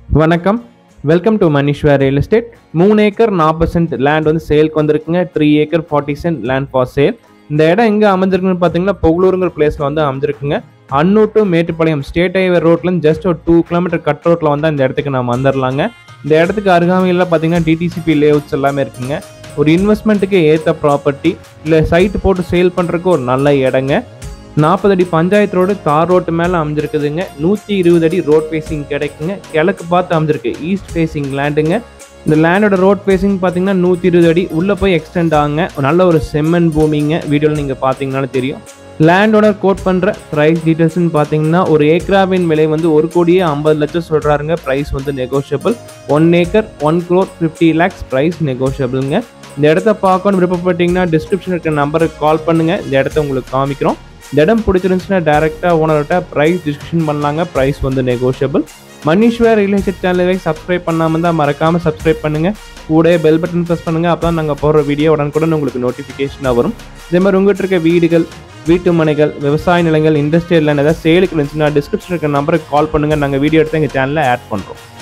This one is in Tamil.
வணக்கம் welcome to Manishwar real estate மூணு ஏக்கர் நாற்பது சென்ட் லேண்ட் வந்து சேல்க்கு வந்திருக்குங்க three acre forty cent land for sale இந்த இடம் எங்கே அமைஞ்சிருக்குன்னு பார்த்தீங்கன்னா பொகலூருங்கிற பிளேஸில் வந்து அமைஞ்சிருக்குங்க Annur to Mettupalayam state highway ரோட்லேருந்து ஜஸ்ட் ஒரு டூ கிலோமீட்டர் கட் ரோட்டில் வந்து இந்த இடத்துக்கு நம்ம வந்துடலாங்க இந்த இடத்துக்கு அருகாமையில் பார்த்தீங்கன்னா டிடிசிபி லேஅவுட்ஸ் எல்லாமே இருக்குங்க ஒரு இன்வெஸ்ட்மெண்ட்டுக்கு ஏற்ற ப்ராப்பர்ட்டி இல்லை சைட்டு போட்டு சேல் பண்ணுறதுக்கு ஒரு நல்ல இடங்க நாற்பது அடி பஞ்சாயத்து ரோடு தார் ரோட்டு மேலே அமைஞ்சிருக்குதுங்க நூற்றி இருபது அடி ரோட் ஃபேஸிங் கிடைக்குங்க கிழக்கு பார்த்து அமைஞ்சிருக்கு ஈஸ்ட் ஃபேஸிங் லேண்டுங்க இந்த லேண்டோட ரோட் ஃபேஸிங் பார்த்தீங்கன்னா நூற்றி இருபது அடி உள்ளே போய் எக்ஸ்டெண்ட் ஆகுங்க நல்ல ஒரு செம்மன் பூமிங்க வீடியோவில் நீங்கள் பார்த்தீங்கன்னாலும் தெரியும் லேண்டோட கோட் பண்ணுற ப்ரைஸ் டீட்டெயில்ஸ்னு பார்த்தீங்கன்னா ஒரு ஏக்கராவின் விலை வந்து ஒரு கோடியே ஐம்பது லட்சம் சொல்கிறாருங்க ப்ரைஸ் வந்து negotiable one acre one crore fifty lakhs price நெகோஷியபிளுங்க இந்த இடத்த பார்க்கணும் விருப்பப்பட்டீங்கன்னா டிஸ்கிரிப்ஷன் இருக்க நம்பருக்கு கால் பண்ணுங்கள் இந்த இடத்த உங்களுக்கு காமிக்கிறோம் இந்த இடம் பிடிச்சிருந்துச்சுன்னா டேரெக்டாக ஓனர்கிட்ட ப்ரைஸ் டிஸ்கஷன் பண்ணலாங்க ப்ரைஸ் வந்து நெகோஷியபிள் மனிஷ்வர் ரியல் எஸ்டேட் சேனலை சப்ஸ்கிரைப் பண்ணாமல் தான் மறக்காமல் சப்ஸ்கிரைப் பண்ணுங்கள் கூட பெல் பட்டன் ப்ரெஸ் பண்ணுங்கள் அப்போ தான் நாங்கள் போடுற வீடியோ உடனுக்குடன் உங்களுக்கு நோட்டிஃபிகேஷனாக வரும் இதே மாதிரி உங்கள்கிட்ட இருக்க வீடுகள் வீட்டு மனைகள் விவசாய நிலங்கள் இண்டஸ்ட்ரியல் லேண்ட் ஏதாவது சேலுக்கு இருந்துச்சுன்னா டிஸ்கிரிப்ஷன் இருக்க நம்பருக்கு கால் பண்ணுங்கள் நாங்கள் வீடியோ எடுத்து எங்கள் சேனலில் ஆட் பண்ணுறோம்